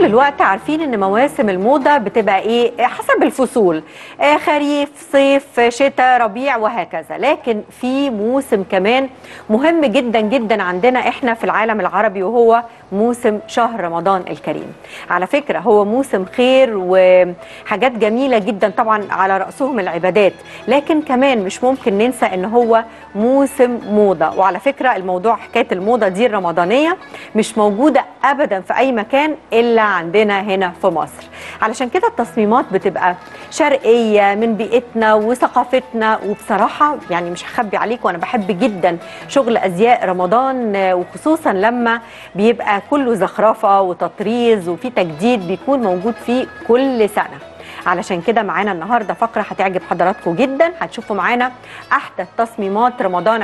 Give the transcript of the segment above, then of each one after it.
الوقت عارفين ان مواسم الموضه بتبقى ايه حسب الفصول آه خريف صيف شتاء ربيع وهكذا لكن في موسم كمان مهم جدا جدا عندنا احنا في العالم العربي وهو موسم شهر رمضان الكريم على فكره هو موسم خير وحاجات جميله جدا طبعا على راسهم العبادات لكن كمان مش ممكن ننسى ان هو موسم موضه وعلى فكره الموضوع حكايه الموضه دي الرمضانيه مش موجوده ابدا في اي مكان الا عندنا هنا في مصر علشان كده التصميمات بتبقى شرقيه من بيئتنا وثقافتنا وبصراحه يعني مش هخبي عليك وانا بحب جدا شغل ازياء رمضان وخصوصا لما بيبقى كله زخرفه وتطريز وفي تجديد بيكون موجود فيه كل سنه علشان كده معانا النهارده فقره هتعجب حضراتكم جدا هتشوفوا معانا احدث تصميمات رمضان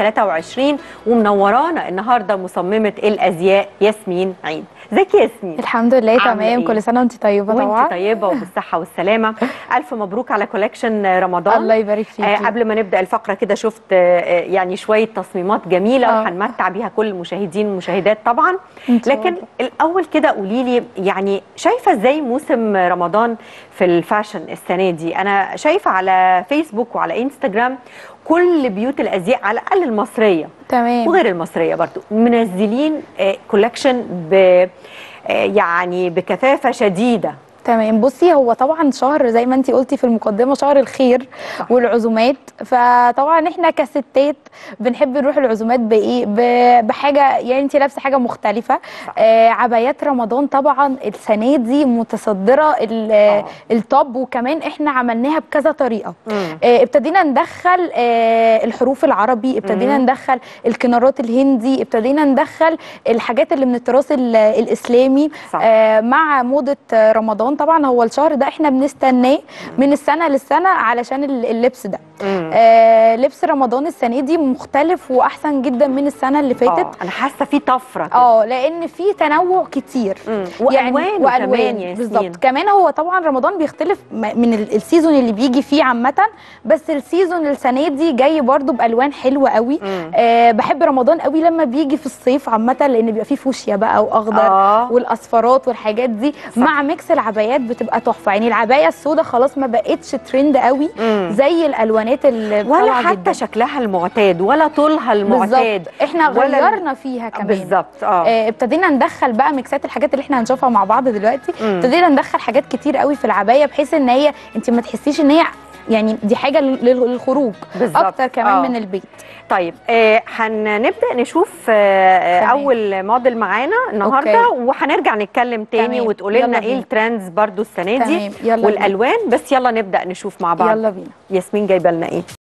2023 ومنورانا النهارده مصممه الازياء ياسمين عيد ازيك يا ياسمين الحمد لله عاملة تمام إيه؟ كل سنه وانت طيبه طبعا وانت طيبه وبالصحه والسلامه الف مبروك على كولكشن رمضان الله يبارك فيكي آه قبل ما نبدا الفقره كده شفت آه يعني شويه تصميمات جميله آه. وهنمتع بيها كل المشاهدين والمشاهدات طبعا إن شاء لكن الله. الاول كده قولي لي يعني شايفه ازاي موسم رمضان في الفاشن السنه دي انا شايفه على فيسبوك وعلى انستجرام كل بيوت الازياء على الاقل المصريه تمام وغير المصريه برضو منزلين كولكشن ب آه، يعني بكثافه شديده تمام بصي هو طبعا شهر زي ما انت قلتي في المقدمه شهر الخير صح. والعزومات فطبعا احنا كستات بنحب نروح العزومات بايه ب- بحاجه يعني انت لابسه حاجه مختلفه صح. آه عبايات رمضان طبعا السنه دي متصدره ال- آه. التوب وكمان احنا عملناها بكذا طريقه مم. آه، ابتدينا ندخل آه، الحروف العربي ابتدينا مم. ندخل الكنارات الهندي ابتدينا ندخل الحاجات اللي من التراث ال- الاسلامي صح. آه، مع موضه آه، رمضان طبعا هو الشهر ده احنا بنستناه من السنه للسنه علشان ال- اللبس ده مم. آه، لبس رمضان السنه دي مختلف واحسن جدا من السنه اللي فاتت آه، انا حاسه في طفره كده اه لان في تنوع كتير مم. والوان كمان يا ياسمين بالظبط كمان هو طبعا رمضان بيختلف م- من ال- السيزون اللي بيجي فيه عامه بس السيزون السنه دي جاي برضو بالوان حلوه قوي مم. آه بحب رمضان قوي لما بيجي في الصيف عامه لان بيبقى فيه فوشيا بقى واخضر آه. والاصفرات والحاجات دي صح. مع ميكس العبايات بتبقى تحفه يعني العبايه السوداء خلاص ما بقتش ترند قوي مم. زي الالوانات اللي ولا طالعة حتى جدا. شكلها المعتاد ولا طولها المعتاد بالظبط احنا ولا ال- غيرنا فيها كمان بالظبط اه آه، ابتدينا ندخل بقى ميكسات الحاجات اللي احنا هنشوفها مع بعض دلوقتي مم. ابتدينا ندخل حاجات كتير قوي في العبايه بحيث ان هي انت ما تحسيش ان هي يعني دي حاجه لل- للخروج بالظبط. اكتر كمان آه. من البيت طيب آه، هنبدا نشوف آه، آه، تمام. اول موديل معانا النهارده أوكي. وهنرجع نتكلم تاني تمام. وتقولي لنا يلا ايه بينا. الترندز برضو السنه دي تمام يلا بينا. والالوان بس يلا نبدا نشوف مع بعض يلا بينا ياسمين جايبه لنا ايه